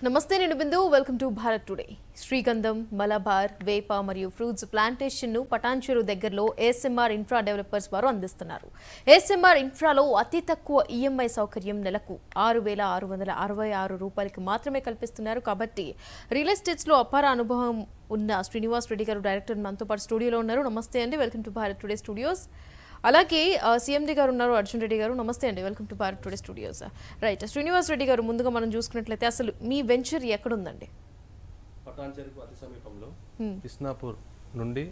నమస్తే నేను Bindu welcome to Bharat today శ్రీగంధం మలబార్ వేప మరియు ఫ్రూట్స్ ప్లాంటేషన్ను పటాన్చెరు దగ్గరలో ఏఎస్ఎంఆర్ ఇన్ఫ్రా డెవలపర్స్ వారు అందిస్తున్నారు ఏఎస్ఎంఆర్ ఇన్ఫ్రాలో అతి తక్కువ ఈఎంఐ సౌకర్యం నెలకు ఆరు వేల ఆరు వందల అరవై ఆరు రూపాయలకి మాత్రమే కల్పిస్తున్నారు కాబట్టి రియల్ ఎస్టేట్స్లో అపార అనుభవం ఉన్న శ్రీనివాస్ రెడ్డి గారు డైరెక్టర్ మనతో పాటు స్టూడియోలో ఉన్నారు నమస్తే అండి welcome to Bharat today studios అలాగే సీఎండి గారు ఉన్నారు అర్జున్ రెడ్డి గారు నమస్తే అండి welcome to Bharat today studios right Srinivas Reddy గారు ముందుగా మనం చూసుకున్నట్లయితే అసలు మీ వెంచర్ ఎక్కడుందండి పటాన్చెరుకు అతి సమీపంలో కృష్ణాపూర్ నుండి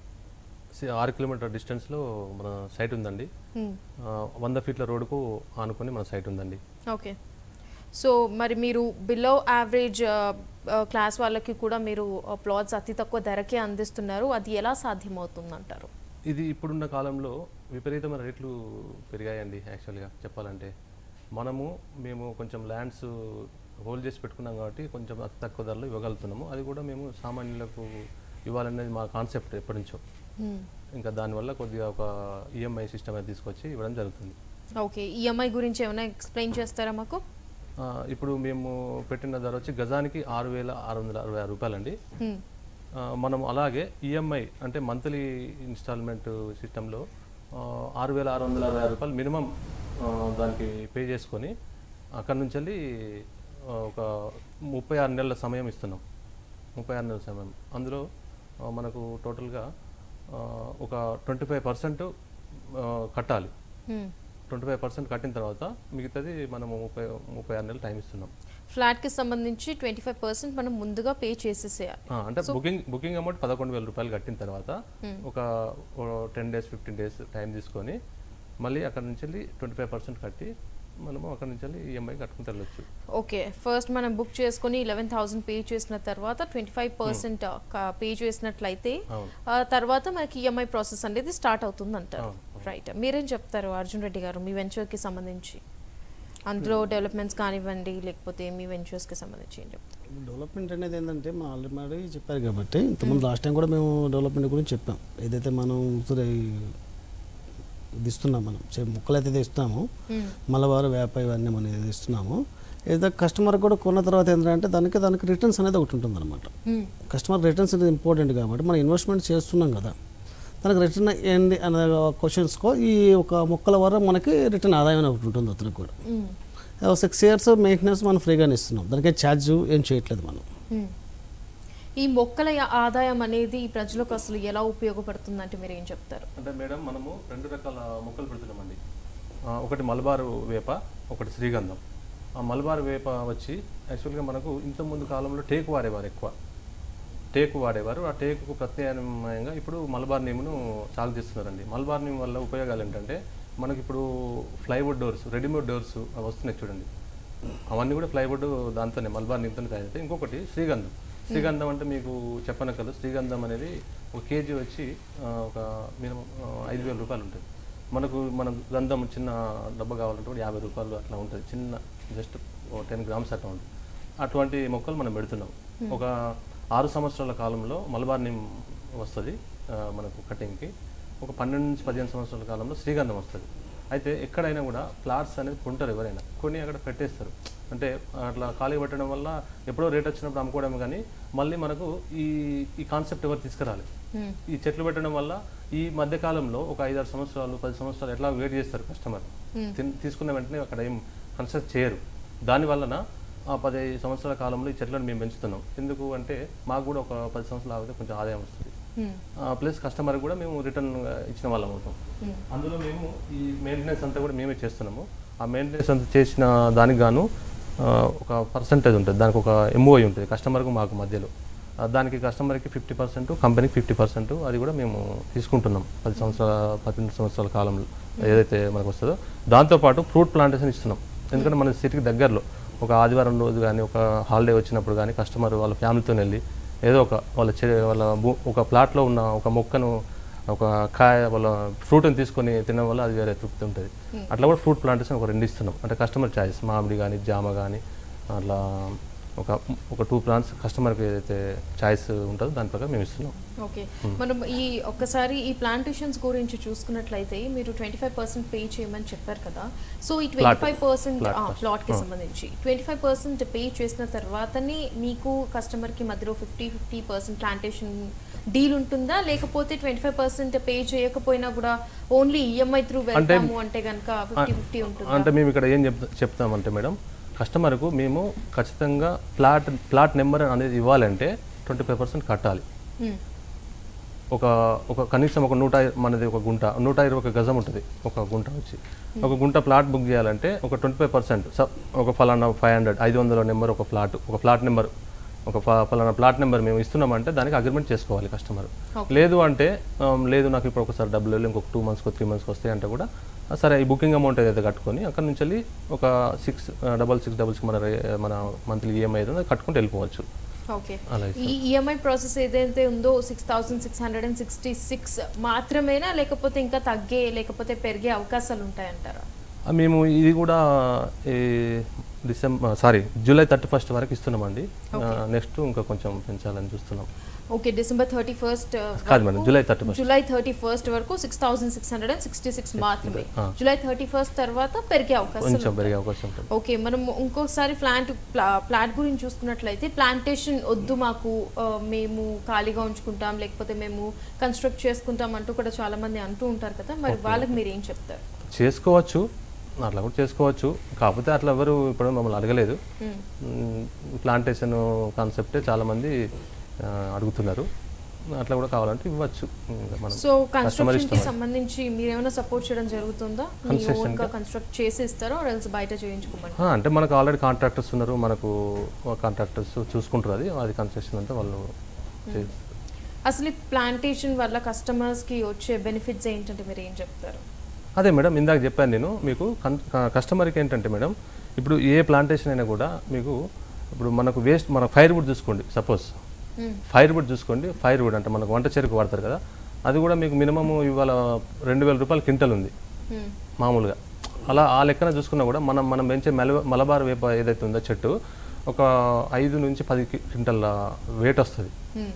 సి- ఆరు కిలోమీటర్ డిస్టెన్స్లో మన సైట్ ఉందండి ఆ, వంద ఫీట్ల రోడ్డుకు ఆనుకొని మన సైట్ ఉందండి ఓకే సో మరి మీరు బిలో యావరేజ్ క్లాస్ వాళ్ళకి కూడా మీరు ప్లాట్స్ అతి తక్కువ ధరకే అందిస్తున్నారు అది ఎలా సాధ్యమవుతుంది అంటారు ఇది ఇప్పుడున్న కాలంలో విపరీతమైన రేట్లు పెరిగాయండి యాక్చువల్గా చెప్పాలంటే మనము మేము కొంచెం ల్యాండ్స్ హోల్డ్ చేసి పెట్టుకున్నాం కాబట్టి కొంచెం అతి తక్కువ ధరలో ఇవ్వగలుగుతున్నాము అది కూడా మేము సామాన్యులకు ఇవ్వాలనేది మా కాన్సెప్ట్ ఎప్పటి నుంచో ఇంకా దానివల్ల కొద్దిగా ఒక ఈఎంఐ సిస్టమ్ అనేది తీసుకొచ్చి ఇవ్వడం జరుగుతుంది ఓకే ఈఎంఐ గురించి ఏమైనా ఎక్స్ప్లెయిన్ చేస్తారా మాకు ఆ, ఇప్పుడు మేము పెట్టిన ధర వచ్చి గజానికి ఆరు వేల ఆరు వందల అరవై ఆరు రూపాయలండి Hmm. ఆ, మనం అలాగే ఈఎంఐ అంటే మంత్లీ ఇన్స్టాల్మెంట్ సిస్టంలో ఆరు వేల ఆరు వందల అరవై ఆరు రూపాయలు మినిమం దానికి పే చేసుకొని అక్కడ నుంచి వెళ్ళి ఆ, ఒక ముప్పై ఆరు నెలల సమయం ఇస్తున్నాం ముప్పై ఆరు నెలల సమయం అందులో ఆ, మనకు టోటల్గా ఆ, ఒక ట్వంటీ ఫైవ్ పర్సెంట్ కట్టాలి Hmm. ట్వంటీ ఫైవ్ పర్సెంట్ కట్టిన తర్వాత మిగతాది మనము ముప్పై ముప్పై ఆరు నెలలు టైం ఇస్తున్నాం ఫ్లాట్కి సంబంధించి ట్వంటీ ఫైవ్ పర్సెంట్ మనం ముందుగా పే చేసేసేయాలి ఆ, అంటే బుకింగ్ బుకింగ్ అమౌంట్ పదకొండు వేల రూపాయలు కట్టిన తర్వాత ఒక ten days fifteen days time తీసుకొని మళ్ళీ అక్కడ నుంచి వెళ్ళి ట్వంటీ ఫైవ్ పర్సెంట్ కట్టి మనము అక్కడ నుంచి వెళ్ళి ఈఎంఐ కట్టుకుంటూ వెళ్ళొచ్చు ఓకే ఫస్ట్ మనం బుక్ చేసుకొని లెవెన్ థౌసండ్ పే చేసిన తర్వాత ట్వంటీ ఫైవ్ పర్సెంట్ పే చేసినట్లయితే అవును. ఆ తర్వాత మనకి ఈఎంఐ ప్రాసెస్ అనేది స్టార్ట్ అవుతుంది అంటారు అవును, రైట్ మీరేం చెప్తారు అర్జున్ రెడ్డి గారు మీ వెంచర్కి సంబంధించి అందులో డెవలప్మెంట్స్ కానివ్వండి లేకపోతే మీ వెంచర్స్కి సంబంధించి ఏం చెప్తారు డెవలప్మెంట్ అనేది ఏంటంటే మా ఆల్రెడీ చెప్పారు కాబట్టి ఇంతకుముందు లాస్ట్ టైం కూడా మేము డెవలప్మెంట్ గురించి చెప్పాం ఏదైతే మనం సరే ఇది ఇస్తున్నాం మనం చే- మొక్కలు అయితే ఇస్తాము మలబారు వేప ఇవన్నీ మనం ఏది ఇస్తున్నాము ఏదైతే కస్టమర్ కూడా కొన్న తర్వాత ఏంటంటే దానికి దానికి రిటర్న్స్ అనేది ఒకటి ఉంటుంది అనమాట కస్టమర్ రిటర్న్స్ అనేది ఇంపార్టెంట్ కాబట్టి మనం ఇన్వెస్ట్మెంట్ చేస్తున్నాం కదా దానికి రిటర్న్ ఏంటి అనే క్వశ్చన్స్కో ఈ ఒక మొక్కల వల్ల మనకి రిటర్న్ ఆదాయం అనేది ఒకటి ఉంటుంది అతనికి కూడా సిక్స్ ఇయర్స్ మెయింటెనెన్స్ మనం ఫ్రీగానే ఇస్తున్నాం దానికి ఛార్జ్ ఏం చేయట్లేదు మనం ఈ మొక్కల య- ఆదాయం అనేది ఈ ప్రజలకు అసలు ఎలా ఉపయోగపడుతుందంటే మీరు ఏం చెప్తారు అంటే మేడం మనము రెండు రకాల మొక్కలు పెడుతున్నామండి ఆ, ఒకటి మలబారు వేప ఒకటి శ్రీగంధం ఆ మలబారు వేప వచ్చి యాక్చువల్గా మనకు ఇంతకుముందు కాలంలో టేకు వాడేవారు ఎక్కువ టేకు వాడేవారు ఆ టేకుకు ప్రత్యామ్నాయంగా ఇప్పుడు మలబార్ నేమును సాగు చేస్తున్నారండి మలబార్ నేమ్ వల్ల ఉపయోగాలు ఏంటంటే మనకి ఇప్పుడు ఫ్లైవుడ్ డోర్స్ రెడీమేడ్ డోర్స్ అవి వస్తున్నాయి చూడండి అవన్నీ కూడా ప్లైవుడ్ దాంతోనే మల్బార్ నింతనే తయారైతే ఇంకొకటి శ్రీగంధం శ్రీగంధం అంటే మీకు చెప్పనక్కర్లేదు శ్రీగంధం అనేది ఒక కేజీ వచ్చి ఆ, ఒక మినిమం ఆ, ఐదు వేల రూపాయలు ఉంటుంది మనకు మన గంధం చిన్న డబ్బా కావాలంటే కూడా యాభై రూపాయలు అట్లా ఉంటుంది చిన్న జస్ట్ టెన్ గ్రామ్స్ అట్లా ఉంటుంది అటువంటి మొక్కలు మనం పెడుతున్నాం ఒక ఆరు సంవత్సరాల కాలంలో మలబార్ నిమ్ వస్తుంది ఆ, మనకు కటింగ్కి ఒక పన్నెండు నుంచి పదిహేను సంవత్సరాల కాలంలో శ్రీగంధం వస్తుంది అయితే ఎక్కడైనా కూడా ప్లాట్స్ అనేది కొంటారు ఎవరైనా కొని అక్కడ పెట్టేస్తారు అంటే అట్లా ఖాళీ పెట్టడం వల్ల ఎప్పుడో రేట్ వచ్చినప్పుడు అమ్ముకోవడం కానీ మళ్ళీ మనకు ఈ ఈ కాన్సెప్ట్ ఎవరు తీసుకురాలి ఈ చెట్లు పెట్టడం వల్ల ఈ మధ్య కాలంలో ఒక ఐదారు సంవత్సరాలు పది సంవత్సరాలు ఎట్లా వెయిట్ చేస్తారు కస్టమర్ తిన్- తీసుకున్న వెంటనే అక్కడ ఏం కన్స్ట్రక్ట్ చేయరు దాని వలన ఆ పది సంవత్సరాల కాలంలో ఈ చెట్లను మేము పెంచుతున్నాం ఎందుకు అంటే మాకు కూడా ఒక పది సంవత్సరాలు ఆగితే కొంచెం ఆదాయం వస్తుంది ప్లస్ కస్టమర్ కూడా మేము రిటర్న్ ఇచ్చిన వాళ్ళం అవుతాం అందులో మేము ఈ మెయింటెనెన్స్ అంతా కూడా మేమే చేస్తున్నాము ఆ మెయింటెనెన్స్ అంతా చేసిన దానికి గాను ఆ, ఒక పర్సంటేజ్ ఉంటుంది దానికి ఒక ఎంఓఐ ఉంటుంది కస్టమర్కు మాకు మధ్యలో ఆ, దానికి కస్టమర్కి ఫిఫ్టీ పర్సెంట్ కంపెనీకి ఫిఫ్టీ పర్సెంట్ అది కూడా మేము తీసుకుంటున్నాం పది సంవత్సరాల పద్దెనిమిది సంవత్సరాల కాలంలో ఏదైతే మనకు వస్తుందో దాంతోపాటు ఫ్రూట్ ప్లాంటేషన్ ఇస్తున్నాం ఎందుకంటే మన సిటీకి దగ్గరలో ఒక ఆదివారం రోజు కానీ ఒక హాలిడే వచ్చినప్పుడు కానీ కస్టమర్ వాళ్ళ ఫ్యామిలీతో వెళ్ళి ఏదో ఒక వాళ్ళ చె వాళ్ళ భూ- ఒక ప్లాట్లో ఉన్న ఒక మొక్కను ఒక కాయ వాళ్ళ ఫ్రూట్ని తీసుకొని తినడం వల్ల అది వేరే తృప్తి ఉంటుంది అట్లా కూడా ఫ్రూట్ ప్లాంటేషన్ ఒక రెండు ఇస్తున్నాం అంటే కస్టమర్ చాయిస్ మామిడి కానీ జామ కానీ అట్లా ఒక ఒక టూ ప్లాన్స్ కస్టమర్కి ఏదైతే చాయిస్ ఉంటుందో దాని ప్రకారం మేము ఇస్తున్నాం ఓకే మనం ఈ ఒక్కసారి ఈ ప్లాంటేషన్స్ గురించి చూసుకున్నట్లయితే మీరు ట్వంటీ ఫైవ్ పర్సెంట్ పే చేయమని చెప్పారు కదా సో ఈ twenty five percent Plot cost. ప్లాట్కి సంబంధించి ట్వంటీ ఫైవ్ పర్సెంట్ పే చేసిన తర్వాతనే మీకు కస్టమర్కి మధ్యలో fifty fifty percent plantation deal ఉంటుందా లేకపోతే ట్వంటీ ఫైవ్ పర్సెంట్ పే చేయకపోయినా కూడా ఓన్లీ ఈఎంఐ త్రూ వెళ్తాము అంటే కనుక ఫిఫ్టీ ఫిఫ్టీ అంటే ఉంటుందా మేము ఇక్కడ ఏం చెప్తా చెప్తామంటే మేడం కస్టమర్కు మేము ఖచ్చితంగా ప్లాట్ ప్లాట్ నెంబర్ అనేది ఇవ్వాలంటే ట్వంటీ ఫైవ్ పర్సెంట్ కట్టాలి Hmm. ఒక ఒక కనీసం ఒక నూట ఇ- మనది ఒక గుంట నూట ఇరవై ఒక గజం ఉంటుంది ఒక గుంట వచ్చి ఒక గుంట ప్లాట్ బుక్ చేయాలంటే ఒక ట్వంటీ ఫైవ్ పర్సెంట్ ఒక ఫలానా ఫైవ్ హండ్రెడ్ ఐదు వందల నెంబర్ ఒక ప్లాట్ ఒక ప్లాట్ నెంబర్ ఒక ఫ- ఫలానా ప్లాట్ నెంబర్ మేము ఇస్తున్నామంటే దానికి అగ్రిమెంట్ చేసుకోవాలి కస్టమర్ లేదు అంటే ఆమ్, లేదు నాకు ఇప్పుడు ఒకసారి డబ్బులు వెళ్ళి ఇంకొక టూ మంత్స్కి త్రీ మంత్స్కి వస్తాయి అంటే కూడా ఆ, సరే ఈ బుకింగ్ అమౌంట్ ఏదైతే కట్టుకొని అక్కడ నుంచి వెళ్ళి ఒక six double six double six మన రే- మన మంత్లీ ఈఎంఐ ఏదో అది కట్టుకుంటూ వెళ్ళిపోవచ్చు ఓకే అలా ఈ ఈఎంఐ ప్రాసెస్ ఏదైతే ఉందో six thousand six hundred and sixty six మాత్రమేనా లేకపోతే ఇంకా తగ్గే లేకపోతే పెరిగే అవకాశాలు ఉంటాయంటారా ఆ, మేము ఇది కూడా ఈ December sorry July thirty first వరకు ఇస్తున్నామండి నెక్స్ట్ ఇంకా కొంచెం పెంచాలని చూస్తున్నాం ఓకే డిసెంబర్ థర్టీ ఫస్ట్ కాదు madam July thirty first July thirty first వరకు six thousand six hundred and sixty six మాత్రమే జూలై థర్టీ ఫస్ట్ తర్వాత పెరిగే అవకాశం కొంచెం పెరిగే అవకాశం ఉంటుంది ఓకే మనం ఇంకోసారి ప్లాంట్ ప్లాట్ గురించి చూసుకున్నట్లయితే ప్లాంటేషన్ వద్దు మాకు ఆ, మేము ఖాళీగా ఉంచుకుంటాం లేకపోతే మేము కన్స్ట్రక్ట్ చేసుకుంటాం అంటూ కూడా చాలా మంది అంటూ ఉంటారు కదా మరి వాళ్ళకి మీరు ఏం చెప్తారు చేసుకోవచ్చు అట్లా కూడా చేసుకోవచ్చు కాకపోతే అట్లా ఎవరు ఇప్పుడు మమ్మల్ని అడగలేదు ప్లాంటేషన్ కాన్సెప్టే చాలామంది ఆ, అడుగుతున్నారు అట్లా కూడా కావాలంటే ఇవ్వచ్చు ఇంకా మనం సో కన్స్ట్రక్షన్ కి సంబంధించి మీరు ఏమైనా సపోర్ట్ చేయడం జరుగుతుందా మీ Construction ఓన్ గా కన్స్ట్రక్ట్ చేసి ఇస్తారో ఎల్స్ బయట చేయించుకోమని ఆ, అంటే మనకు ఆల్రెడీ కాంట్రాక్టర్స్ ఉన్నారు మనకు కాంట్రాక్టర్స్ చూసుకుంటారు అది అది కన్స్ట్రక్షన్ అంతా వాళ్ళు చేస్తారు. అసలు ఈ ప్లాంటేషన్ వల్ల కస్టమర్స్ కి వచ్చే బెనిఫిట్స్ ఏంటంటే మీరు ఏం చెప్తారు అదే మేడం ఇందాక చెప్పాను నేను మీకు కన్ కస్టమర్కి ఏంటంటే మేడం ఇప్పుడు ఏ ప్లాంటేషన్ అయినా కూడా మీకు ఇప్పుడు మనకు వేస్ట్ మన ఫైర్ వుడ్ చూసుకోండి సపోజ్ ఫైర్ వుడ్ చూసుకోండి ఫైర్ వుడ్ అంటే మనకు వంట చెరుకు వాడతారు కదా అది కూడా మీకు మినిమం ఇవాళ రెండు వేల రూపాయలు క్వింటల్ ఉంది Hmm. మామూలుగా అలా ఆ లెక్కన చూసుకున్నా కూడా మనం మనం పెంచే మెల మలబార్ వేప ఏదైతే ఉందో చెట్టు ఒక ఐదు నుంచి పది క్వింటల్ వెయిట్ వస్తుంది Hmm.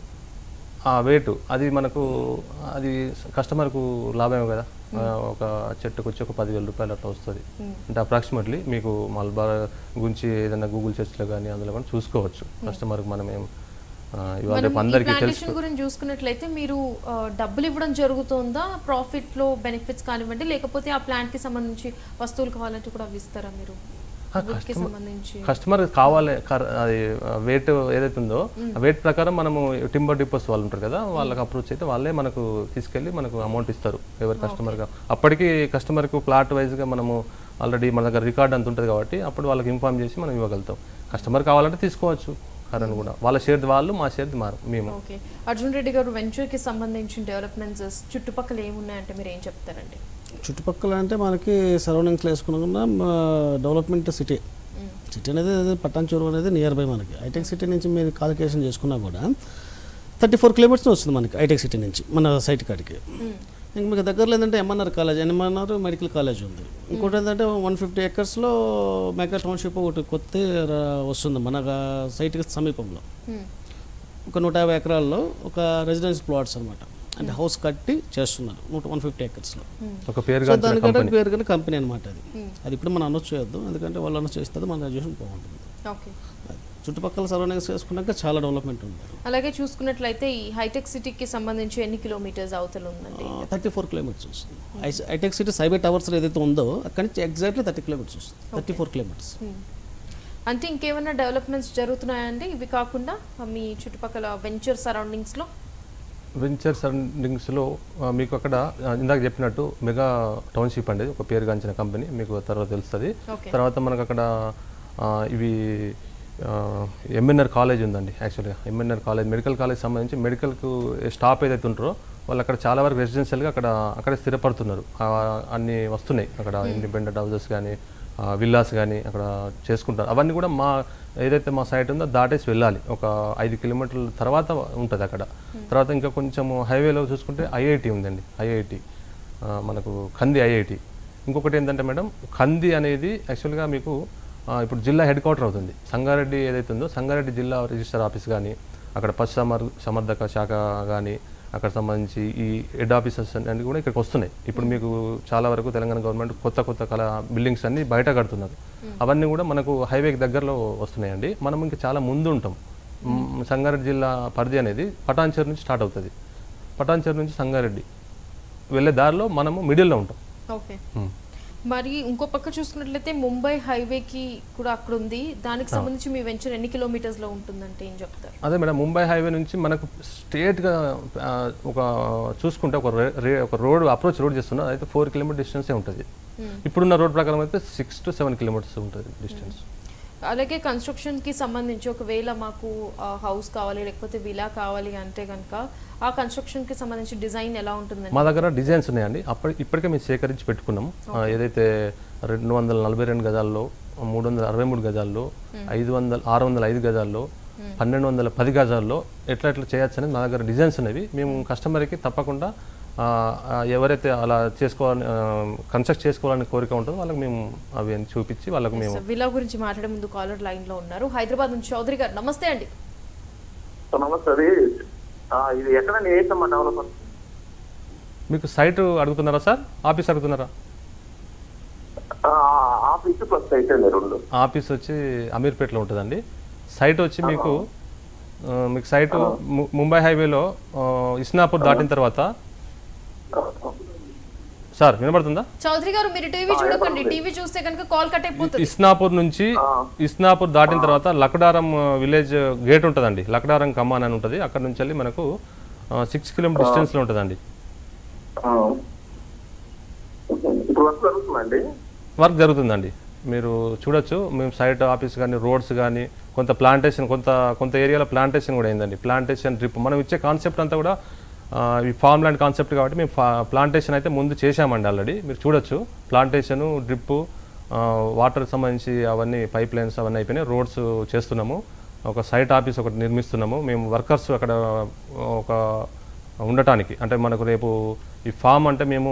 ఆ వెయిట్ అది మనకు అది కస్టమర్కు లాభమే కదా ఆ, ఒక చెట్టుకు వచ్చి ఒక పదివేల రూపాయలు అట్లా వస్తుంది అంటే అప్రాక్సిమేట్లీ మీకు మల్బార్ గురించి ఏదైనా గూగుల్ సెర్చ్లో కానీ అందులో కానీ చూసుకోవచ్చు కస్టమర్కి మనం ఏం ఆ, ఇవాళ రేపు అందరికీ తెలుసు ప్లాంటేషన్ గురించి చూసుకున్నట్లయితే మీరు ఆ, డబ్బులు ఇవ్వడం జరుగుతుందా ప్రాఫిట్ లో బెనిఫిట్స్ కానివ్వండి లేకపోతే ఆ ప్లాంట్ కి సంబంధించి వస్తువులు కావాలంటే కూడా అవి ఇస్తారా మీరు ఆ, wood కి customer- సంబంధించి కస్టమర్ కావాలి కర- అది వెయిట్ ఏదైతే ఉందో ఆ వెయిట్ ప్రకారం మనము టింబర్ డిపోస్ వాళ్ళు ఉంటారు కదా వాళ్ళకి అప్రోచ్ అయితే వాళ్ళే మనకు తీసుకెళ్ళి మనకు అమౌంట్ ఇస్తారు ఎవరి కస్టమర్గా అప్పటికి కస్టమర్కు ప్లాట్ వైజ్గా మనము ఆల్రెడీ మన దగ్గర రికార్డ్ అంత ఉంటుంది కాబట్టి అప్పుడు వాళ్ళకి ఇన్ఫార్మ్ చేసి మనం ఇవ్వగలుగుతాం కస్టమర్ కావాలంటే తీసుకోవచ్చు కరెంట్ కూడా వాళ్ళ షేర్ది వాళ్ళు మా షేర్ది మారు మేము ఓకే అర్జున్ రెడ్డి గారు వెంచర్ కి సంబంధించిన డెవలప్మెంట్స్ చుట్టుపక్కల ఏమున్నాయంటే మీరు ఏం చెప్తారండి చుట్టుపక్కల అంటే మనకి సరౌండింగ్స్లో వేసుకున్నా డెవలప్మెంట్ సిటీ సిటీ అనేది అదే పట్టాంచూరు అనేది నియర్ బై మనకి హైటెక్ సిటీ నుంచి మీరు కాలిక్యులేషన్ చేసుకున్నా కూడా థర్టీ ఫోర్ కిలోమీటర్స్ వస్తుంది మనకి హైటెక్ సిటీ నుంచి మన సైట్ కాడికి ఇంక మీకు దగ్గరలో ఏంటంటే MNR college MNR medical college ఉంది ఇంకోటి ఏంటంటే వన్ ఫిఫ్టీ ఎకర్స్లో మెగా టౌన్షిప్ ఒకటి కొత్త రా- వస్తుంది మన సైట్కి సమీపంలో ఒక నూట యాభై ఎకరాల్లో ఒక రెసిడెన్స్ ప్లాట్స్ అనమాట అంటే హౌస్ కట్టి చేస్తున్నారు నూట వన్ ఫిఫ్టీ ఎకర్స్లో ఒక పేరు సో గాంచిన దానికంటే కంపెనీ పేరు కానీ కంపెనీ అనమాట అది అది ఇప్పుడు మనం అనౌన్స్ చేయొద్దు ఎందుకంటే వాళ్ళు అనౌన్స్ చేస్తే మన గ్రాడ్యుయేషన్ బాగుంటుంది ఓకే అది. చుట్టుపక్కల సరౌండింగ్స్ వేసుకున్నాక చాలా డెవలప్మెంట్ ఉంది అలాగే చూసుకున్నట్లయితే ఈ హైటెక్ సిటీకి సంబంధించి ఎన్ని కిలోమీటర్స్ అవతల ఉందండి థర్టీ ఫోర్ కిలోమీటర్స్ వస్తుంది ఐ- హైటెక్ సిటీ సైబర్ టవర్స్ ఏదైతే ఉందో అక్కడి నుంచి ఎగ్జాక్ట్లీ థర్టీ కిలోమీటర్స్ వస్తుంది థర్టీ ఫోర్ కిలోమీటర్స్ Hmm. అంటే ఇంకేమైనా డెవలప్మెంట్స్ జరుగుతున్నాయండి ఇవి కాకుండా మీ చుట్టుపక్కల వెంచర్ సరౌండింగ్స్ లో వెంచర్ సరౌండింగ్స్లో ఆ, మీకు అక్కడ ఆ, ఇందాక చెప్పినట్టు మెగా టౌన్షిప్ అండి ఒక పేరుగాంచిన కంపెనీ మీకు తర్వాత తెలుస్తుంది ఓకే తర్వాత మనకు అక్కడ ఆ, ఇవి ఎంఎన్ఆర్ కాలేజ్ ఉందండి యాక్చువల్గా ఎంఎన్ఆర్ కాలేజ్ మెడికల్ కాలేజ్ సంబంధించి మెడికల్కు స్టాఫ్ ఏదైతే ఉంటారో వాళ్ళు అక్కడ చాలా వరకు రెసిడెన్షియల్గా అక్కడ అక్కడే స్థిరపడుతున్నారు ఆ, అన్ని వస్తున్నాయి అక్కడ ఇండిపెండెంట్ హౌసెస్ కానీ విల్లాస్ కానీ అక్కడ చేసుకుంటారు అవన్నీ కూడా మా ఏదైతే మా సైట్ ఉందో దాటేసి వెళ్ళాలి ఒక ఐదు కిలోమీటర్ల తర్వాత ఉంటుంది అక్కడ తర్వాత ఇంకా కొంచెం హైవేలో చూసుకుంటే ఐఐటి ఉందండి ఐఐటి మనకు కంది ఐఐటి ఇంకొకటి ఏంటంటే మేడం కంది అనేది యాక్చువల్గా మీకు ఆ, ఇప్పుడు జిల్లా హెడ్ క్వార్టర్ అవుతుంది సంగారెడ్డి ఏదైతే ఉందో సంగారెడ్డి జిల్లా రిజిస్టర్ ఆఫీస్ కానీ అక్కడ పశు సమర్ సమర్థక శాఖ కానీ అక్కడ సంబంధించి ఈ హెడ్ ఆఫీసెస్ అన్ని కూడా ఇక్కడికి వస్తున్నాయి ఇప్పుడు మీకు చాలా వరకు తెలంగాణ గవర్నమెంట్ కొత్త కొత్త కళ బిల్డింగ్స్ అన్ని బయట కడుతున్నారు అవన్నీ కూడా మనకు హైవేకి దగ్గరలో వస్తున్నాయండి మనం ఇంకా చాలా ముందు ఉంటాం మ్, సంగారెడ్డి జిల్లా పరిధి అనేది పటాన్చేరు నుంచి స్టార్ట్ అవుతుంది పటాన్చేరు నుంచి సంగారెడ్డి వెళ్ళే దారిలో మనము మిడిల్లో ఉంటాం ఓకే మ్. మరి ఇంకో పక్క చూసుకున్నట్లయితే ముంబై హైవేకి కూడా అక్కడ ఉంది దానికి సంబంధించి మీ వెంచర్ ఎన్ని కిలోమీటర్స్ లో ఉంటుందంటే ఏం చెప్తారు అదే మేడం ముంబై హైవే నుంచి మనకు స్ట్రేట్గా ఒక చూసుకుంటే ఒక రే- రే- ఒక రోడ్ అప్రోచ్ రోడ్ చేస్తున్నా అయితే ఫోర్ కిలోమీటర్ డిస్టెన్సే ఉంటుంది ఇప్పుడున్న రోడ్ ప్రకారం అయితే సిక్స్ టు సెవెన్ కిలోమీటర్స్ ఉంటుంది డిస్టెన్స్ అలాగే కన్స్ట్రక్షన్ కి సంబంధించి ఒకవేళ మాకు హౌస్ కావాలి లేకపోతే విలా కావాలి అంటే కనుక ఆ కన్స్ట్రక్షన్ కి సంబంధించి డిజైన్ ఎలా ఉంటుందండి మా దగ్గర డిజైన్స్ ఉన్నాయండి అప్పటి ఇప్పటికే మేము సేకరించి పెట్టుకున్నాం ఆ, ఏదైతే రెండు వందల నలభై రెండు గజాల్లో మూడు వందల అరవై మూడు గజాల్లో ఐదు వందల ఆరు వందల ఐదు గజాల్లో పన్నెండు వందల పది గజాల్లో ఎట్లా ఎట్లా చేయొచ్చు అనేది మా దగ్గర డిజైన్స్ ఉన్నవి మేము కస్టమర్కి తప్పకుండా ఆ, ఆ, ఎవరైతే అలా చేసుకోవాలని కన్స్ట్రక్ట్ చేసుకోవాలని కోరిక ఉంటుందో వాళ్ళకి మేము అవి అన్ని చూపించి వాళ్ళకి మేము విలా గురించి మాట్లాడే ముందు కాలర్ లైన్ లో ఉన్నారు హైదరాబాద్ నుంచి చౌదరి గారు నమస్తే అండి సో నమస్తే అది ఆ, ఇది ఎక్కడ వేసమ్మా డెవలపర్ మీకు సైట్ అడుగుతున్నారా సార్ ఆఫీస్ అడుగుతున్నారా ఆఫీస్ ప్లస్ అయితే రెండు ఆఫీస్ వచ్చి అమీర్పేటలో ఉంటుందండి సైట్ వచ్చి మీకు ఆ, మీకు సైట్ ము- ముంబై హైవేలో ఆ, ఇస్నాపూర్ దాటిన తర్వాత సార్ వినపడుతుందా చౌదరి గారు మీరు టీవీ చూడకండి టీవీ చూస్తే కనుక కాల్ కట్ అయిపోతుంది ఇస్నాపూర్ నుంచి ఇస్నాపూర్ దాటిన తర్వాత లక్డారం విలేజ్ గేట్ ఉంటుందండి లక్డారం కమాన్ అని ఉంటుంది అక్కడ నుంచి వెళ్ళి మనకు సిక్స్ కిలోమీటర్ డిస్టెన్స్లో ఉంటుందండి ఆ. ఇప్పుడు వర్క్ జరుగుతుందండి వర్క్ జరుగుతుందండి మీరు చూడొచ్చు మేము సైట్ ఆఫీస్ కానీ రోడ్స్ కానీ కొంత ప్లాంటేషన్ కొంత కొంత ఏరియాలో ప్లాంటేషన్ కూడా అయిందండి ప్లాంటేషన్ డ్రిప్ మనం ఇచ్చే కాన్సెప్ట్ అంతా కూడా ఆ, ఈ ఫార్మ్ ల్యాండ్ కాన్సెప్ట్ కాబట్టి మేము ప్లాంటేషన్ అయితే ముందు చేశామండి ఆల్రెడీ మీరు చూడొచ్చు ప్లాంటేషను డ్రిప్ వాటర్ సంబంధించి అవన్నీ పైప్ లైన్స్ అవన్నీ అయిపోయినాయి రోడ్స్ చేస్తున్నాము ఒక సైట్ ఆఫీస్ ఒకటి నిర్మిస్తున్నాము మేము వర్కర్స్ అక్కడ ఒక ఉండటానికి అంటే మనకు రేపు ఈ ఫామ్ అంటే మేము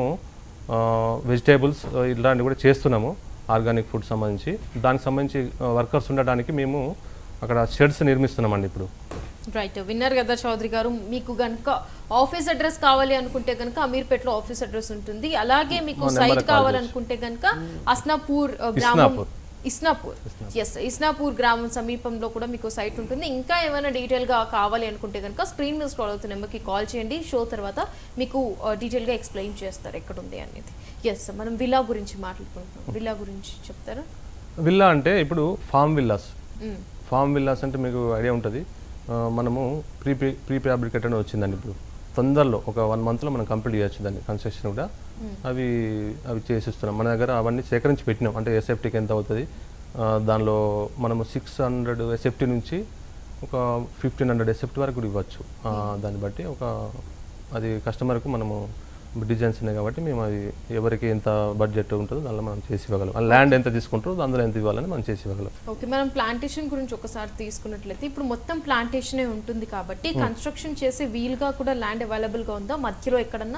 వెజిటేబుల్స్ ఇలాంటివి కూడా చేస్తున్నాము ఆర్గానిక్ ఫుడ్ సంబంధించి దానికి సంబంధించి వర్కర్స్ ఉండడానికి మేము అక్కడ షెడ్స్ నిర్మిస్తున్నామండి ఇప్పుడు రైట్ విన్నారు కదా చౌదరి గారు మీకు గనుక ఆఫీస్ అడ్రస్ కావాలి అనుకుంటే గనుక అమీర్పేటలో ఆఫీస్ అడ్రస్ ఉంటుంది అలాగే మీకు సైట్ కావాలనుకుంటే గనుక అస్నాపూర్ ఆ, గ్రామం ఇస్నాపూర్. ఇస్నాపూర్ ఎస్ ఇస్నాపూర్ గ్రామం సమీపంలో కూడా మీకు సైట్ ఉంటుంది ఇంకా ఏమైనా డీటెయిల్ గా కావాలి అనుకుంటే కనుక స్క్రీన్ మీద స్క్రోల్ అవుతున్న నెంబర్కి కాల్ చేయండి షో తర్వాత మీకు డీటెయిల్ గా ఎక్స్ప్లెయిన్ చేస్తారు ఎక్కడ ఉంది అనేది ఎస్ మనం విలా గురించి మాట్లాడుకుంటున్నాం విలా గురించి చెప్తారా విల్లా అంటే ఇప్పుడు ఫామ్ విల్లాస్ మ్మ్. ఫామ్ విల్లాస్ అంటే మీకు ఐడియా ఉంటుంది ఆ, మనము ప్రీ ప్రీ ఫ్యాబ్రికేట్ అని వచ్చిందండి ఇప్పుడు తొందరలో ఒక వన్ మంత్లో మనం కంప్లీట్ చేయొచ్చు దాన్ని కన్స్ట్రక్షన్ కూడా అవి అవి చేసిస్తున్నాం మన దగ్గర అవన్నీ సేకరించి పెట్టినాం అంటే ఎస్ఎఫ్టీకి ఎంత అవుతుంది ఆ, దానిలో మనము సిక్స్ హండ్రెడ్ ఎస్ఎఫ్టీ నుంచి ఒక ఫిఫ్టీన్ హండ్రెడ్ ఎస్ఎఫ్టీ వరకు కూడా ఇవ్వచ్చు ఆ, దాన్ని బట్టి ఒక అది కస్టమర్కు మనము డిజైన్స్ ఉన్నాయి కాబట్టి మేము అది ఎవరికి ఎంత బడ్జెట్ ఉంటుందో దానిలో మనం చేసి ఇవ్వగలం ల్యాండ్ ఎంత తీసుకుంటారో అందులో ఎంత ఇవ్వాలని మనం చేసి ఇవ్వగలం ఓకే మనం ప్లాంటేషన్ గురించి ఒకసారి తీసుకున్నట్లయితే ఇప్పుడు మొత్తం ప్లాంటేషనే ఉంటుంది కాబట్టి కన్స్ట్రక్షన్ చేసే వీలుగా కూడా ల్యాండ్ అవైలబుల్ గా ఉందా మధ్యలో ఎక్కడన్నా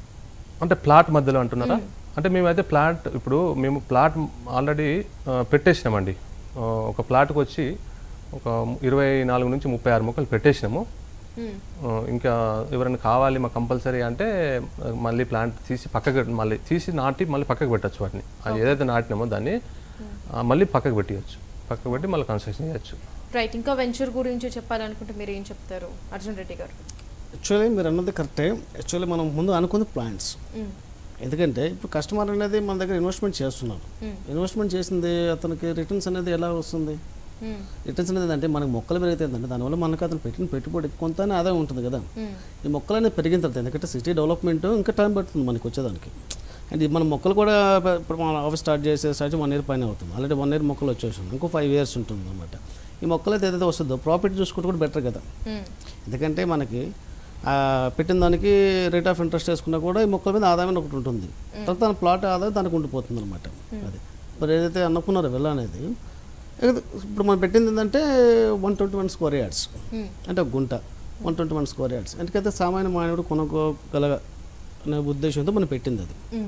అంటే ప్లాట్ మధ్యలో అంటున్నారా అంటే మేమైతే ప్లాట్ ఇప్పుడు మేము ప్లాట్ ఆల్రెడీ పెట్టేసినామండి ఆ, ఒక ప్లాట్కి వచ్చి ఒక ఇరవై నాలుగు నుంచి ముప్పై ఆరు మొక్కలు పెట్టేసినాము మ్మ్. ఆ, ఇంకా ఎవరైనా కావాలి మాకు కంపల్సరీ అంటే ఆ, మళ్ళీ ప్లాంట్ తీసి పక్కకు మళ్ళీ తీసి నాటి మళ్ళీ పక్కకు పెట్టచ్చు వాటిని అది ఏదైతే నాటినామో దాన్ని ఆ, మళ్ళీ పక్కకు పెట్టియచ్చు పక్కకు పెట్టి మళ్ళీ కన్స్ట్రక్షన్ చేయొచ్చు రైట్ ఇంకా వెంచర్ గురించి చెప్పాలనుకుంటే మీరు ఏం చెప్తారు అర్జున్ రెడ్డి గారు యాక్చువల్లీ మీరు అన్నది కరెక్టే యాక్చువల్లీ మనం ముందు అనుకుంది ప్లాంట్స్ మ్మ్. ఎందుకంటే ఇప్పుడు కస్టమర్ అనేది మన దగ్గర ఇన్వెస్ట్మెంట్ చేస్తున్నారు ఇన్వెస్ట్మెంట్ చేసింది అతనికి రిటర్న్స్ అనేది ఎలా వస్తుంది మ్మ్. రిటర్న్స్ అనేది అంటే మనకి మొక్కలు పెరుగుతాయంటే దానివల్ల మనకు అతను పెట్టిన పెట్టుబడి కొంత ఆదాయం ఉంటుంది కదా మ్మ్. ఈ మొక్కలు అనేది పెరిగిన తర్వాత ఎందుకంటే సిటీ డెవలప్మెంట్ ఇంకా టైం పడుతుంది మనకి వచ్చేదానికి అండ్ ఈ మన మొక్కలు కూడా ప- ఇప్పుడు మన ఆఫీస్ స్టార్ట్ చేసే స్టార్ట్ వన్ ఇయర్ పైన అవుతుంది ఆల్రెడీ వన్ ఇయర్ మొక్కలు వచ్చేసాం ఇంకో ఫైవ్ ఇయర్స్ ఉంటుంది అనమాట ఈ మొక్కలు అయితే ఏదైతే వస్తుందో ప్రాఫిట్ చూసుకుంటే కూడా బెటర్ కదా మ్మ్. ఎందుకంటే మనకి ఆ, పెట్టిన దానికి రేట్ ఆఫ్ ఇంట్రెస్ట్ వేసుకున్నా కూడా ఈ మొక్కల మీద ఆదాయం ఒకటి ఉంటుంది తర్వాత దాని ప్లాట్ ఆదాయం దానికి ఉండిపోతుంది అనమాట అది మరి ఏదైతే అనుకున్నారో వెళ్ళ అనేది ఏది- ఇప్పుడు మనం పెట్టింది ఏంటంటే one twenty one square yards మ్మ్. అంటే ఒక గుంట one twenty one square yards ఎందుకైతే సామాన్య మానవుడు కొనుక్కోగల అనే ఉద్దేశంతో మనం పెట్టింది అది మ్మ్.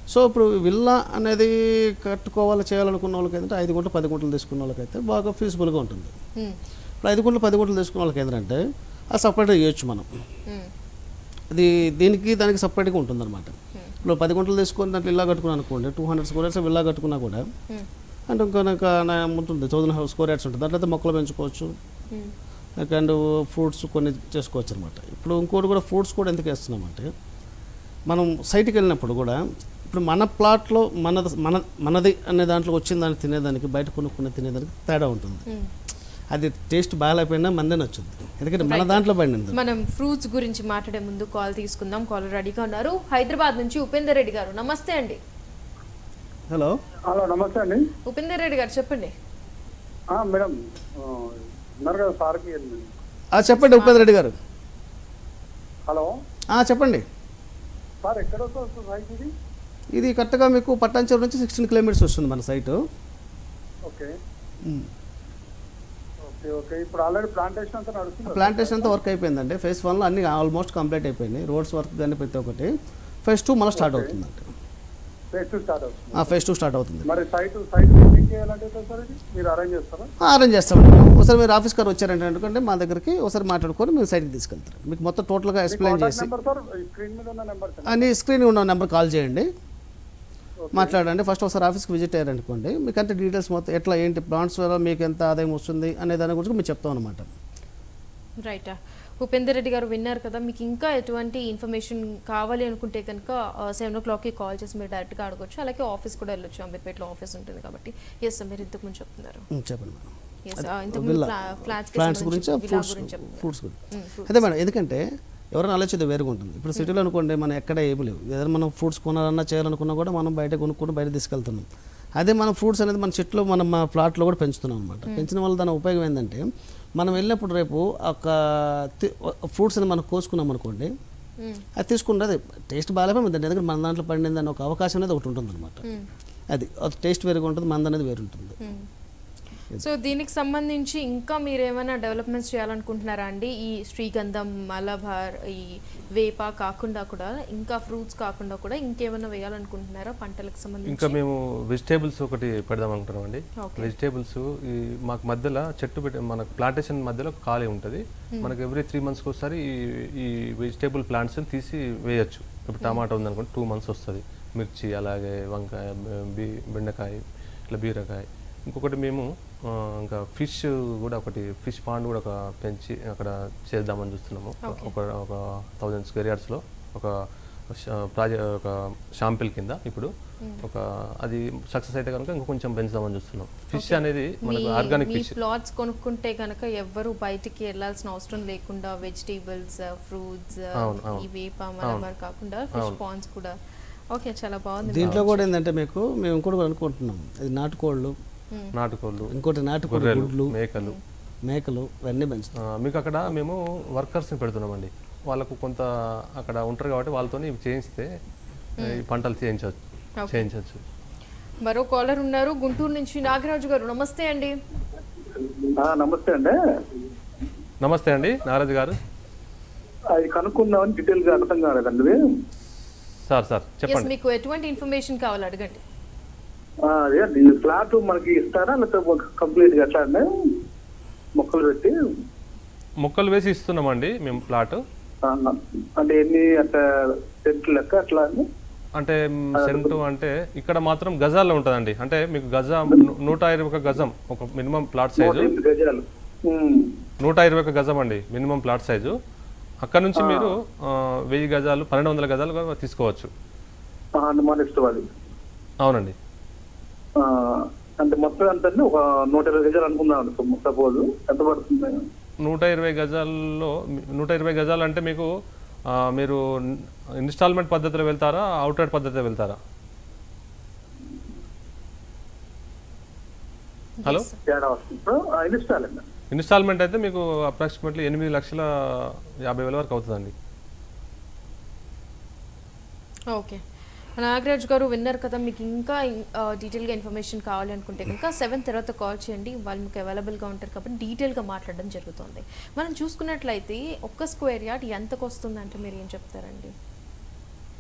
సో ఇప్పుడు విల్లా అనేది కట్టుకోవాలి చేయాలనుకున్న వాళ్ళకి ఏంటంటే ఐదు గుంటలు పది గుంటలు తీసుకున్న వాళ్ళకైతే బాగా ఫీజిబుల్గా ఉంటుంది ఉమ్, ఇప్పుడు ఐదు గుంటలు పది గుంటలు తీసుకున్న వాళ్ళకి ఏంటంటే అది సపరేట్గా చేయొచ్చు మనం ఉమ్, అది దీనికి దానికి సపరేట్గా ఉంటుంది అనమాట ఇప్పుడు పది గుంటలు తీసుకొని దాంట్లో ఇల్లా కట్టుకున్నాను అనుకోండి two hundred square yards villa కట్టుకున్నా కూడా ఉమ్, అంటే ఇంకా ఉంటుంది థౌసండ్ స్క్వేర్ యార్డ్స్ ఉంటుంది దాంట్లో అయితే మొక్కలు పెంచుకోవచ్చు ఉమ్, అండ్ ఫ్రూట్స్ కొన్ని చేసుకోవచ్చు అనమాట ఇప్పుడు ఇంకోటి కూడా ఫ్రూట్స్ కూడా ఎందుకు వేస్తున్నామంటే మనం సైట్కి వెళ్ళినప్పుడు కూడా ఇప్పుడు మన ప్లాట్లో మనది మన మనది అనే దాంట్లో వచ్చిన దాన్ని తినేదానికి బయట కొనుక్కునే తినేదానికి తేడా ఉంటుంది ఉమ్. అది టేస్ట్ బాగాలేకపోయినా మందే నచ్చుద్ది ఎందుకంటే మన దాంట్లో పండింది మనం ఫ్రూట్స్ గురించి మాట్లాడే ముందు కాల్ తీసుకుందాం కాల్ రెడీగా ఉన్నారు హైదరాబాద్ నుంచి ఉపేందర్ రెడ్డి గారు నమస్తే అండి హలో హలో నమస్తే అండి ఉపేందర్ రెడ్డి గారు చెప్పండి ఆ, మేడం ఆ, ఉన్నారు కదా సార్కి ఆ, చెప్పండి ఉపేంద్ర రెడ్డి గారు హలో ఆ, చెప్పండి సార్ ఎక్కడ వస్తుంది సైట్ ఇది ఇది కరెక్ట్గా మీకు పట్టాంచెరు నుంచి సిక్స్టీన్ కిలోమీటర్స్ వస్తుంది మన సైటు ఓకే ఓకే ఓకే ఇప్పుడు ఆల్రెడీ ప్లాంటేషన్ అంతా నడుస్తుంది ప్లాంటేషన్ అంతా వర్క్ అయిపోయిందండి ఫేజ్ వన్లో అన్ని ఆల్మోస్ట్ కంప్లీట్ అయిపోయినాయి రోడ్స్ వర్క్ కానీ ప్రతి ఒక్కటి ఫేజ్ టూ మళ్ళీ స్టార్ట్ అవుతుందండి ఫేస్ టూ స్టార్ట్ అవుతుంది ఆ ఫేజ్ టూ స్టార్ట్ అవుతుంది మరి సైట్ సైట్ బుకింగ్ చేయాలంటే ఎట్లా సార్ ఇది మీరు అరేంజ్ చేస్తారా అరేంజ్ చేస్తామండి మేము. ఒకసారి మీరు ఆఫీస్ గారు వచ్చారంటే ఎందుకంటే మా దగ్గరికి ఒకసారి మాట్లాడుకొని మీరు సైట్కి తీసుకెళ్తారు మీకు మొత్తం టోటల్గా ఎక్స్ప్లెయిన్ కాంటాక్ట్ చేసి నెంబర్ సార్ స్క్రీన్ మీద ఉన్న నెంబర్ అని స్క్రీన్ ఉన్న నెంబర్ కాల్ చేయండి మాట్లాడండి ఫస్ట్ ఒకసారి ఆఫీస్కి విజిట్ అయ్యారనుకోండి మీకు అంత డీటెయిల్స్ మొత్తం ఎట్లా ఏంటి ప్లాంట్స్ వల్ల మీకు ఎంత ఆదాయం వస్తుంది అనే దాని గురించి మీకు చెప్తాం అనమాట రైట్ ఉపేందర్ రెడ్డి గారు విన్నారు కదా మీకు ఇంకా ఎటువంటి ఇన్ఫర్మేషన్ కావాలి అనుకుంటే కనుక సెవెన్ ఓ క్లాక్కి కాల్ చేసి మీరు డైరెక్ట్గా అడగొచ్చు అలాగే ఆఫీస్ కూడా వెళ్ళొచ్చు అంబేద్పేటలో ఆఫీస్ ఉంటుంది కాబట్టి ఎస్ సార్ మీరు ఇంతకు ముందు చెప్తున్నారు చెప్పండి మేడం ఎస్ ఇంతకు ముందు విల్లా ఫ్లాట్స్ ప్లాంట్స్ గురించి ఫ్రూట్స్ ఫ్రూట్స్ గురించి అదే మేడం ఎందుకంటే ఎవరైనా ఆలోచన వేరుగా ఉంటుంది ఇప్పుడు సిటీలో అనుకోండి మనం ఎక్కడ ఏమి లేవు ఏదైనా మనం ఫ్రూట్స్ కొనాలన్నా చేయాలనుకున్నా కూడా మనం బయట కొనుక్కొని బయట తీసుకెళ్తున్నాం అదే మనం ఫ్రూట్స్ అనేది మన చెట్లు మనం మా ప్లాట్లో కూడా పెంచుతున్నాం అనమాట పెంచిన వల్ల దాని ఉపయోగం ఏంటంటే మనం వెళ్ళినప్పుడు రేపు ఒక ఫ్రూట్స్ అని మనం కోసుకున్నాం అనుకోండి అది తీసుకుంటే అది టేస్ట్ బాగాలేకపోయింది దాని దగ్గర మన దాంట్లో పండింది అని ఒక అవకాశం అనేది ఒకటి ఉంటుంది అనమాట అది అది టేస్ట్ వేరుగా ఉంటుంది మంది అనేది వేరు ఉంటుంది సో దీనికి సంబంధించి ఇంకా మీరు ఏమైనా డెవలప్మెంట్స్ చేయాలనుకుంటున్నారా అండి ఈ శ్రీగంధం మలబార్ ఈ వేప కాకుండా కూడా ఇంకా ఫ్రూట్స్ కాకుండా కూడా ఇంకేమైనా వేయాలనుకుంటున్నారా పంటలకు సంబంధించి ఇంకా మేము వెజిటేబుల్స్ ఒకటి పెడదాం అనుకుంటున్నాం అండి Okay. వెజిటేబుల్స్ ఈ మాకు మధ్యలో చెట్టు పెట్టి మనకు ప్లాంటేషన్ మధ్యలో ఖాళీ ఉంటుంది మనకు ఎవ్రీ త్రీ మంత్స్కి ఒకసారి ఈ- ఈ వెజిటేబుల్ ప్లాంట్స్ తీసి వేయచ్చు ఇప్పుడు టమాటా ఉందనుకోండి టూ మంత్స్ వస్తుంది మిర్చి అలాగే వంకాయ బీ బెండకాయ ఇట్లా బీరకాయ ఇంకొకటి మేము ఆ, ఇంకా ఫిష్ కూడా ఒకటి ఫిష్ పాండ్ కూడా ఒక పెంచి అక్కడ చేద్దామని చూస్తున్నాము ఒక ఒక థౌజండ్ స్క్వేర్ యార్డ్స్లో ఒక ప్రాజెక్ట్ ఒక షాంపిల్ కింద ఇప్పుడు ఒక అది సక్సెస్ అయితే కనుక ఇంకా కొంచెం పెంచుదామని చూస్తున్నాం ఫిష్ అనేది మనకు ఆర్గానిక్ మీ ఫిష్ ప్లాట్స్ కొనుక్కుంటే కనుక ఎవ్వరు బయటికి వెళ్ళాల్సిన అవసరం లేకుండా వెజిటేబుల్స్ ఫ్రూట్స్ అవును, అవును. ఈ వేప మలబార్ కాకుండా ఫిష్ పాండ్స్ కూడా ఓకే చాలా బాగుంది దీంట్లో కూడా ఏంటంటే మీకు మేము ఇంకోటి కూడా అనుకుంటున్నాం ఇది నాటుకోళ్ళు నాటుకోళ్ళు ఇంకోటి నాటుకోడి గొర్రెలు గుడ్లు మేకలు మేకలు ఇవన్నీ పెంచుతాం ఆ, మీకు అక్కడ మేము వర్కర్స్ని పెడుతున్నామండి వాళ్ళకు కొంత అక్కడ ఉంటారు కాబట్టి వాళ్ళతో ఇవి చేయిస్తే ఈ పంటలు చేయించవచ్చు చేయించవచ్చు మరో కాలర్ ఉన్నారు గుంటూరు నుంచి నాగరాజు గారు నమస్తే అండి ఆ, నమస్తే అండి నమస్తే అండి నారాజు గారు అది కనుక్కుందామని డీటెయిల్ గా అర్థం కాలేదండి ఇది. సార్ సార్ ఎస్ చెప్పండి మీకు ఎటువంటి ఇన్ఫర్మేషన్ కావాలి అడగండి ఆ, అదే అండి ఈ ఫ్లాట్ మనకి ఇస్తారా లేకపోతే కంప్లీట్ గా ఎట్లా అండి మొక్కలు పెట్టి మొక్కలు వేసి ఇస్తున్నామండి మేము ప్లాట్ ఆ, అంటే ఎన్ని అట్లా సెంట్లు లెక్క అట్లా అండి అంటే మ్, సెంటు అంటే ఇక్కడ మాత్రం గజాల్లో ఉంటుందండి అంటే మీకు గజ ను- నూట ఇరవై ఒక గజం ఒక మినిమం ప్లాట్ సైజు ఎనిమిది గజాలు ఉమ్. నూట ఇరవై ఒక గజం అండి మినిమం ప్లాట్ సైజు అక్కడ నుంచి మీరు ఆ, వెయ్యి గజాలు పన్నెండు వందల గజాలు కూడా తీసుకోవచ్చు ఆ, అంటే మన ఇష్టం అది అవునండి ఆ, అంటే మొత్తం ఎంత అండి ఒక నూట ఇరవై గజాలు అనుకుందాం సపోజ్ ఎంత పడుతుంది నూట ఇరవై గజాల్లో నూట ఇరవై గజాలు అంటే మీకు ఆ, మీరు ఇన్స్టాల్మెంట్ పద్ధతిలో వెళ్తారా అవుట్రైడ్ పద్ధతిలో వెళ్తారా హలో తేడా వస్తుంది ఇన్స్టాల్ అండి ఇన్స్టాల్మెంట్ అయితే మీకు అప్రాక్సిమేట్లీ ఎనిమిది లక్షల యాభై వేల వరకు అవుతుందండి ఓకే నాగరాజ్ గారు విన్నారు కదా మీకు ఇంకా డీటెయిల్గా ఇన్ఫర్మేషన్ కావాలి అనుకుంటే కనుక సెవెన్ తర్వాత కాల్ చేయండి వాళ్ళు మీకు అవైలబుల్గా ఉంటారు కాబట్టి డీటెయిల్గా మాట్లాడడం జరుగుతుంది మనం చూసుకున్నట్లయితే ఒక్క స్క్వేర్ యార్డ్ ఎంతకు వస్తుందంటే మీరు ఏం చెప్తారండి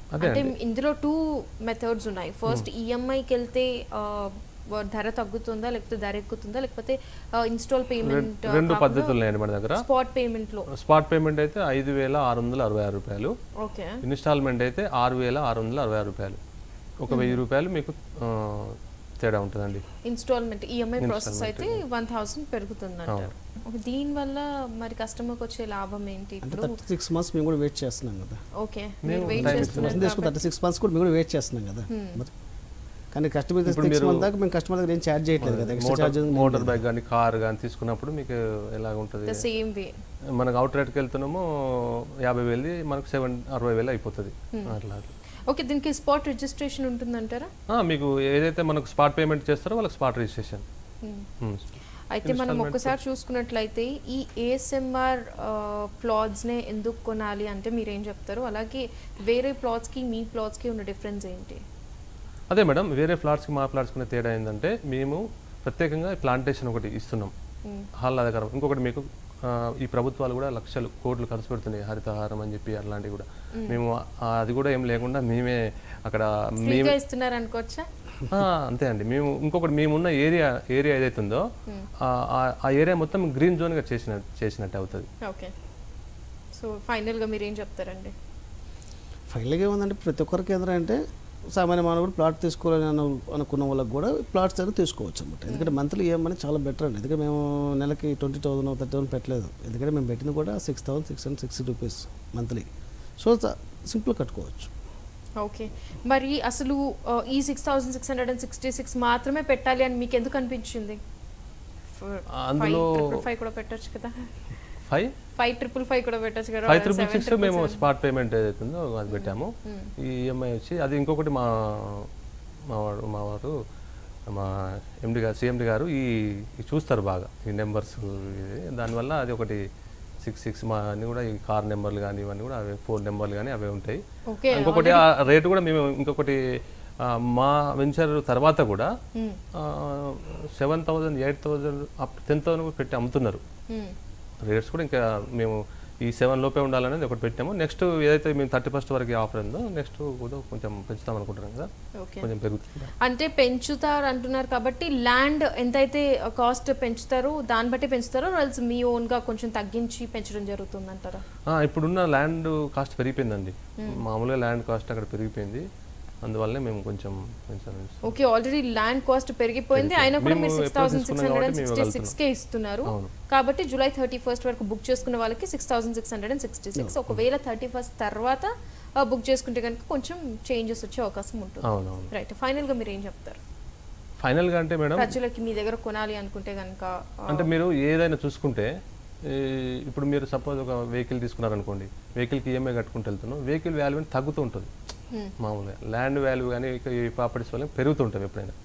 అదే అంటే అండి. ఇందులో టూ మెథడ్స్ ఉన్నాయి ఫస్ట్ ఈఎంఐకి వెళ్తే ఆ, వ- ధర తగ్గుతుందా లేకపోతే ధర ఎక్కుతుందా లేకపోతే ఇన్స్టాల్ పేమెంట్ రెండు పద్ధతులు ఉన్నాయండి మన దగ్గర స్పాట్ పేమెంట్ లో స్పాట్ పేమెంట్ అయితే ఐదు వేల ఆరు వందల అరవై ఆరు రూపాయలు ఓకే ఇన్స్టాల్మెంట్ అయితే ఆరు వేల ఆరు వందల అరవై ఆరు రూపాయలు ఒక వెయ్యి రూపాయలు మీకు ఆ, తేడా ఉంటుందండి ఇన్స్టాల్మెంట్ ఈఎంఐ ప్రాసెస్ అయితే వన్ థౌసండ్ పెరుగుతుంది అంటారు ఓకే దీనివల్ల మరి కస్టమర్కి వచ్చే లాభం ఏంటి అంటే ఇప్పుడు థర్టీ సిక్స్ మంత్స్ మేము కూడా వెయిట్ చేస్తున్నాం కదా ఓకే మీరు వెయిట్ time చేస్తున్నారు పర్సన్ తీసుకుని థర్టీ సిక్స్ మంత్స్ కూడా మేము కూడా వెయిట్ చేస్తున్నాం కదా మరి కానీ కస్టమర్ ఇప్పుడు సిక్స్ మీరు- మంత్ దాకా మేము కస్టమర్ దగ్గర ఏం ఛార్జ్ చేయట్లేదు కదా extra motor charge motor bike కానీ కార్ కానీ తీసుకున్నప్పుడు మీకు ఎలాగ ఉంటుంది ద సేమ్ వే మనకు అవుట్ రేట్కి వెళ్తున్నామో యాభై వేలు మనకు సెవెన్ అరవై వేలు అయిపోతుంది అట్లా అట్లా. ఓకే దీనికి స్పాట్ రిజిస్ట్రేషన్ ఉంటుందంటారా ఆ, మీకు ఏదైతే మనకు స్పాట్ పేమెంట్ చేస్తారో వాళ్ళకి స్పాట్ రిజిస్ట్రేషన్ ఉమ్. అయితే మనం ఒక్కసారి చూసుకున్నట్లయితే ఈ ఏఎస్ఎంఆర్ ప్లాట్స్నే ఎందుకు కొనాలి అంటే మీరు ఏం చెప్తారు అలాగే వేరే ప్లాట్స్కి మీ ప్లాట్స్కి ఉన్న డిఫరెన్స్ ఏంటి అదే మేడం వేరే ఫ్లాట్స్కి మా ఫ్లాట్స్కి ఉన్న తేడా ఏంటంటే మేము ప్రత్యేకంగా ప్లాంటేషన్ ఒకటి ఇస్తున్నాం ఆహ్లాదకరం ఇంకొకటి మీకు ఆ, ఈ ప్రభుత్వాలు కూడా లక్షలు కోట్లు ఖర్చు పెడుతున్నాయి హరితహారం అని చెప్పి అలాంటివి కూడా మేము ఆ, అది కూడా ఏం లేకుండా మేమే అక్కడ మేము ఫ్రీగా ఇస్తున్నారు అనుకోవచ్చా ఆ, అంతే అండి మేము ఇంకొకటి మేమున్న ఏరియా ఏరియా ఏదైతే ఉందో ఆ- ఆ- ఆ ఏరియా మొత్తం గ్రీన్ జోన్గా చేసిన చేసినట్టు అవుతుంది ఓకే సో ఫైనల్గా మీరు ఏం చెప్తారండి ఫైనల్గా ఏముందంటే ప్రతి ఒక్కరికి ఏంటంటే సామాన్య మానవుడు ప్లాట్ తీసుకోవాలని అను అనుకున్న వాళ్ళకి కూడా ప్లాట్స్ అనేది తీసుకోవచ్చు అనమాట ఎందుకంటే మంత్లీ ఈఎంఐ చాలా బెటర్ అండి ఎందుకంటే మేము నెలకి ట్వంటీ థౌసండ్ థర్టీ థౌసండ్ పెట్టలేదు ఎందుకంటే మేము పెట్టింది కూడా six thousand six hundred sixty rupees monthly so simple కట్టుకోవచ్చు ఓకే మరి అసలు ఆ, ఈ six thousand six hundred and sixty six మాత్రమే పెట్టాలి అని మీకు ఎందుకు అనిపించింది అందులో- ఫైవ్ కూడా పెట్టొచ్చు కదా ఫైవ్ ఫైవ్ ట్రిపుల్ ఫైవ్ కూడా పెట్టొచ్చు కదా five triple seven six triple మేము seven. స్పాట్ పేమెంట్ ఏదైతే ఉందో అది పెట్టాము ఈ ఈఎంఐ వచ్చి అది ఇంకొకటి మా మా వాడు మా వారు మా ఎండి గారు సిఎండి గారు ఈ ఈ చూస్తారు బాగా ఈ నెంబర్స్ దానివల్ల అది ఒకటి సిక్స్ సిక్స్ మా అన్ని కూడా ఈ కార్ నెంబర్లు కానీ ఇవన్నీ కూడా అవే ఫోర్ నెంబర్లు కానీ అవే ఉంటాయి ఓకే ఇంకొకటి ఆ రేటు కూడా మేము ఇంకొకటి ఆ, మా వెంచర్ తర్వాత కూడా seven thousand eight thousand up ten thousand కూడా పెట్టి అమ్ముతున్నారు Hmm. రేట్స్ కూడా ఇంకా మేము ఈ సెవెన్ లోపే ఉండాలనేది ఒకటి పెట్టాము నెక్స్ట్ ఏదైతే మేము థర్టీ ఫస్ట్ వరకు ఆఫర్ ఉందో నెక్స్ట్ కూడా కొంచెం పెంచుతాం అనుకుంటున్నాం కదా ఓకే కొంచెం పెరుగుతుంది అంటే పెంచుతారు అంటున్నారు కాబట్టి ల్యాండ్ ఎంతైతే కాస్ట్ పెంచుతారో దాన్ని బట్టి పెంచుతారో రైల్స్ మీ ఓన్ గా కొంచెం తగ్గించి పెంచడం జరుగుతుంది అంటారా ఆ, ఇప్పుడున్న ల్యాండ్ కాస్ట్ పెరిగిపోయిందండి మామూలుగా ల్యాండ్ కాస్ట్ అక్కడ పెరిగిపోయింది అందువల్లనే మేము కొంచెం పెంచాము ఓకే ఆల్రెడీ ల్యాండ్ కాస్ట్ పెరిగిపోయింది అయినా కూడా మీరు మేము సిక్స్ ఎప్పుడో థౌసండ్ సిక్స్ తీసుకున్నాం హండ్రెడ్ అండ్ కాబట్టి మేము సిక్స్టీ సిక్స్ కే ఇస్తున్నారు అవును. కాబట్టి జూలై థర్టీ ఫస్ట్ వరకు బుక్ చేసుకున్న వాళ్ళకి six thousand six hundred and sixty six ఒకవేళ థర్టీ ఫస్ట్ తర్వాత బుక్ చేసుకుంటే కనుక కొంచెం చేంజెస్ వచ్చే అవకాశం ఉంటుంది అవునవును రైట్ ఫైనల్ గా మీరు ఏం చెప్తారు ఫైనల్గా అంటే మేడం ప్రజలకి మీ దగ్గర కొనాలి అనుకుంటే కనుక అంటే మీరు ఏదైనా చూసుకుంటే ఈ ఇప్పుడు మీరు సపోజ్ ఒక వెహికల్ తీసుకున్నారనుకోండి వెహికల్కి ఈఎంఐ కట్టుకుంటూ వెళ్తున్నాం వెహికల్ వాల్యూ అని తగ్గుతూ ఉంటుంది మామూలుగా ల్యాండ్ వాల్యూ కానీ ఇక ఈ ప్రాపర్టీస్ వల్ల పెరుగుతుంటాయి ఎప్పుడైనా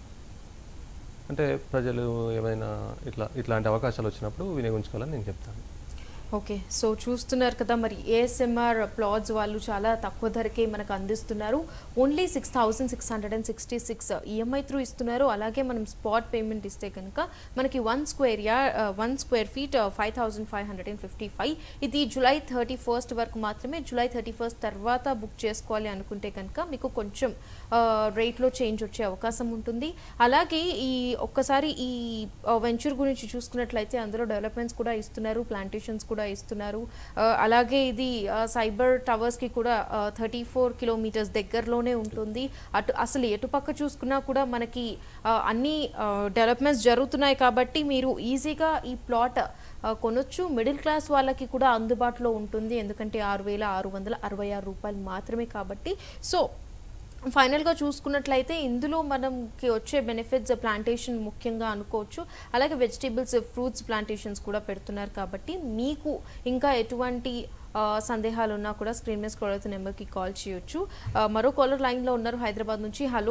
అంటే ప్రజలు ఏమైనా ఇట్లా ఇట్లాంటి అవకాశాలు వచ్చినప్పుడు వినియోగించుకోవాలని నేను చెప్తాను ఓకే సో చూస్తున్నారు కదా మరి ఏఎస్ఎంఆర్ ప్లాట్స్ వాళ్ళు చాలా తక్కువ ధరకే మనకు అందిస్తున్నారు only six thousand six hundred and sixty six EMI through ఇస్తున్నారు అలాగే మనం స్పాట్ పేమెంట్ ఇస్తే కనుక మనకి వన్ స్క్వేర్ యా one square feet five thousand five hundred and fifty five ఇది జూలై థర్టీ ఫస్ట్ వరకు మాత్రమే జూలై థర్టీ ఫస్ట్ తర్వాత బుక్ చేసుకోవాలి అనుకుంటే కనుక మీకు కొంచెం రేట్లో చేంజ్ వచ్చే అవకాశం ఉంటుంది అలాగే ఈ ఒక్కసారి ఈ వెంచర్ గురించి చూసుకున్నట్లయితే అందులో డెవలప్మెంట్స్ కూడా ఇస్తున్నారు ప్లాంటేషన్స్ కూడా ఇస్తున్నారు ఆ, అలాగే ఇది సైబర్ టవర్స్కి కూడా థర్టీ ఫోర్ కిలోమీటర్స్ దగ్గరలోనే ఉంటుంది అటు అసలు ఎటుపక్క చూసుకున్నా కూడా మనకి ఆ, అన్ని డెవలప్మెంట్స్ జరుగుతున్నాయి కాబట్టి మీరు ఈజీగా ఈ ప్లాట్ ఆ, కొనొచ్చు మిడిల్ క్లాస్ వాళ్ళకి కూడా అందుబాటులో ఉంటుంది ఎందుకంటే ఆరు వేల ఆరు వందల అరవై ఆరు రూపాయలు మాత్రమే కాబట్టి సో ఫైనల్గా చూసుకున్నట్లయితే ఇందులో మనకి వచ్చే బెనిఫిట్స్ ప్లాంటేషన్ ముఖ్యంగా అనుకోవచ్చు అలాగే వెజిటేబుల్స్ ఫ్రూట్స్ ప్లాంటేషన్స్ కూడా పెడుతున్నారు కాబట్టి మీకు ఇంకా ఎటువంటి ఆ, సందేహాలు ఉన్నా కూడా స్క్రీన్ మీద స్క్రోల్ అవుతున్న నెంబర్కి కాల్ చేయొచ్చు ఆ, మరో కాలర్ లైన్లో ఉన్నారు హైదరాబాద్ నుంచి హలో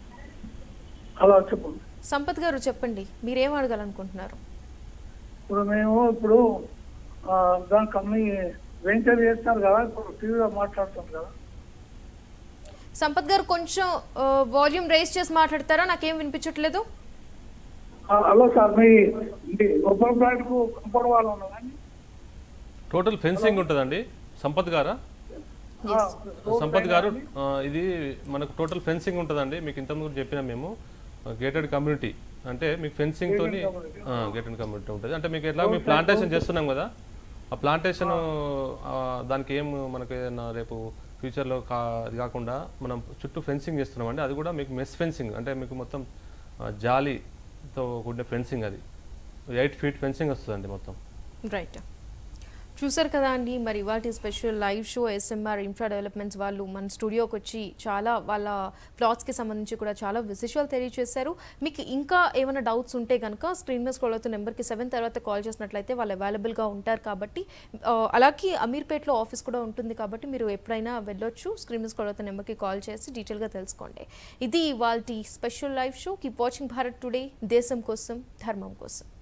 హలో చెప్పు సంపత్ గారు చెప్పండి మీరేం అడగాలనుకుంటున్నారు ఇప్పుడు మేము ఇప్పుడు ఆ, దాని కంపెనీ వెంచర్ చేస్తారు కదా ఇప్పుడు టీవీలో మాట్లాడుతాం కదా సంపత్ గారు కొంచెం వాల్యూమ్ రేస్ చేసి మాట్లాడతారా నాకేం వినిపించట్లేదు ఆ, హలో సార్ మీ మీ గొప్పల ప్లాట్కు కంపౌండ్ వాళ్ళు ఉన్నారండి టోటల్ ఫెన్సింగ్ ఉంటుందండి సంపత్ గారా ఆ, రోడ్ సంపత్ పైన గారు కానీ ఆ, ఇది మనకు టోటల్ ఫెన్సింగ్ ఉంటుందండి మీకు ఇంతకుముందు చెప్పినా మేము గేటెడ్ కమ్యూనిటీ అంటే మీకు ఫెన్సింగ్ తోని గేటెడ్ కమ్యూనిటీ ఉంటుంది అంటే మీకు ఎట్లా మేము ప్లాంటేషన్ చేస్తున్నాం కదా ఆ ప్లాంటేషన్ దానికి ఏం మనకి ఏదైనా రేపు ఫ్యూచర్లో కా అది కాకుండా మనం చుట్టూ ఫెన్సింగ్ చేస్తున్నాం అండి అది కూడా మీకు మెస్ ఫెన్సింగ్ అంటే మీకు మొత్తం ఆ, జాలీతో కూడిన ఫెన్సింగ్ అది ఎయిట్ ఫీట్ ఫెన్సింగ్ వస్తుందండి మొత్తం రైట్ చూసారు కదా అండి మరి ఇవాళ special live show SMR infra developments వాళ్ళు మన స్టూడియోకి వచ్చి చాలా వాళ్ళ ప్లాట్స్కి సంబంధించి కూడా చాలా విశేషాలు తెలియజేశారు మీకు ఇంకా ఏమైనా డౌట్స్ ఉంటే కనుక స్క్రీన్ మీద స్క్రోల్ అవుతున్న నెంబర్కి సెవెన్ తర్వాత కాల్ చేసినట్లయితే వాళ్ళు అవైలబుల్గా ఉంటారు కాబట్టి ఆ, అలాగే అమీర్పేట్లో ఆఫీస్ కూడా ఉంటుంది కాబట్టి మీరు ఎప్పుడైనా వెళ్ళొచ్చు స్క్రీన్ మీద స్క్రోల్ అవుతున్న నెంబర్కి కాల్ చేసి డీటెయిల్గా తెలుసుకోండి ఇది ఇవాళ special live show keep watching Bharat today దేశం కోసం ధర్మం కోసం